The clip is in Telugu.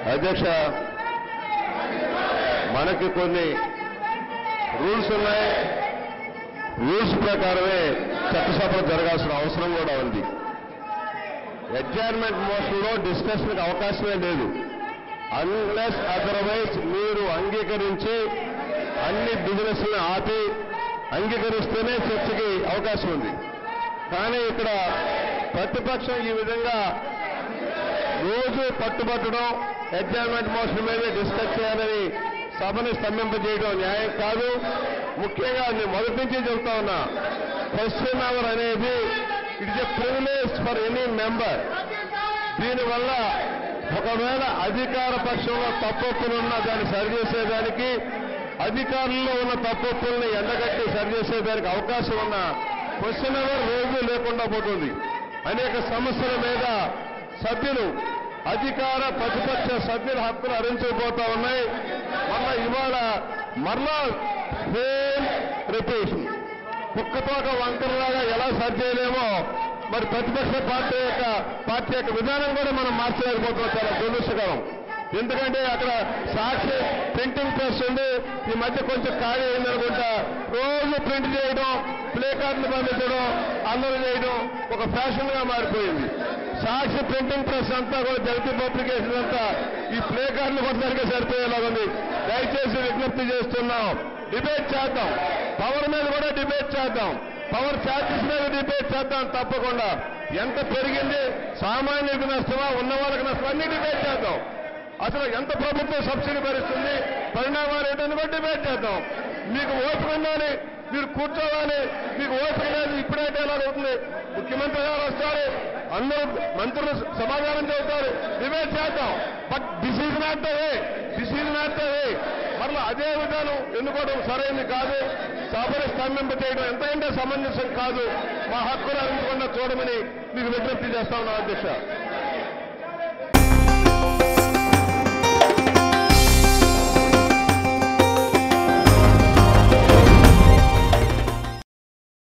అధ్యక్ష మనకి కొన్ని రూల్స్ ఉన్నాయి రూల్స్ ప్రకారమే చట్టసభలు జరగాల్సిన అవసరం కూడా ఉంది అడ్జైర్మెంట్ మోషన్లో డిస్కషన్కి అవకాశమే లేదు అన్లెస్ అదర్వైజ్ మీరు అంగీకరించి అన్ని బిజినెస్ ఆపి అంగీకరిస్తేనే చర్చకి అవకాశం ఉంది కానీ ఇక్కడ ప్రతిపక్షం ఈ విధంగా రోజు పట్టుబట్టడం అడ్జైర్మెంట్ మోషన్ మీద డిస్కస్ చేయాలని సభని స్తంభింపజేయడం న్యాయం కాదు ముఖ్యంగా నేను మొదటి నుంచి చెబుతా ఉన్నా క్వశ్చన్ అవర్ అనేది it is a privilege for any member దీనివల్ల ఒకవేళ అధికార పక్షంలో తప్పొప్పులున్నా దాన్ని సరిచేసేదానికి అధికారుల్లో ఉన్న తప్పొప్పుల్ని ఎండగట్టి సరిచేసేదానికి అవకాశం ఉన్న క్వశ్చన్ అవర్ రోజు లేకుండా పోతుంది అనేక సమస్యల మీద సభ్యులు అధికార ప్రతిపక్ష సభ్యుల హక్కులు హరించకపోతా ఉన్నాయి మళ్ళా ఇవాళ మరలా సేమ్ రిపీషన్ కుక్కతోక వంకరలాగా ఎలా సరి చేయలేమో మరి ప్రతిపక్ష పార్టీ యొక్క పార్టీ యొక్క విధానం కూడా మనం మార్చలేకపోతున్నాం చాలా దురదృష్టకరం ఎందుకంటే అక్కడ సాక్షి ప్రింటింగ్ ప్రెస్ ఉంది ఈ మధ్య కొంచెం ఖాళీ అయిందనుకుంటా రోజు ప్రింట్ చేయడం ప్లే కార్డులు పంపించడం అల్లరి చేయడం ఒక ఫ్యాషన్ గా మారిపోయింది సాక్షి ప్రింటింగ్ ప్రెస్ అంతా కూడా జగతి పబ్లికేషన్ అంతా ఈ ప్లే కార్డులు కొట్టడానికి సరిపోయేలా ఉంది దయచేసి విజ్ఞప్తి చేస్తున్నాం డిబేట్ చేద్దాం పవర్ మీద కూడా డిబేట్ చేద్దాం పవర్ ఛార్జెస్ మీద డిబేట్ చేద్దాం తప్పకుండా ఎంత పెరిగింది సామాన్యులకు నష్టమా ఉన్న వాళ్ళకి నష్టమా అన్ని డిబేట్ చేద్దాం అసలు ఎంత ప్రభుత్వం సబ్సిడీ భరిస్తుంది పరిణామాలు ఏంటని కూడా డిబేట్ చేద్దాం మీకు ఓపిక ఉండాలి మీరు కూర్చోవాలి మీకు ఓపిక లేదు ఇప్పుడైతే ఎలాగవుతుంది ముఖ్యమంత్రి గారు వస్తారు అందరూ మంత్రులు సమాధానం చెబుతారు డిబేట్ చేద్దాం but this is not the way this is not the way మరలా అదే విధానం ఎన్నుకోవడం సరైనది కాదు సభను స్తంభింప చేయడం ఎంతైనా సమంజసం కాదు మా హక్కులు అందించకుండా చూడమని మీకు విజ్ఞప్తి చేస్తా ఉన్నాను అధ్యక్ష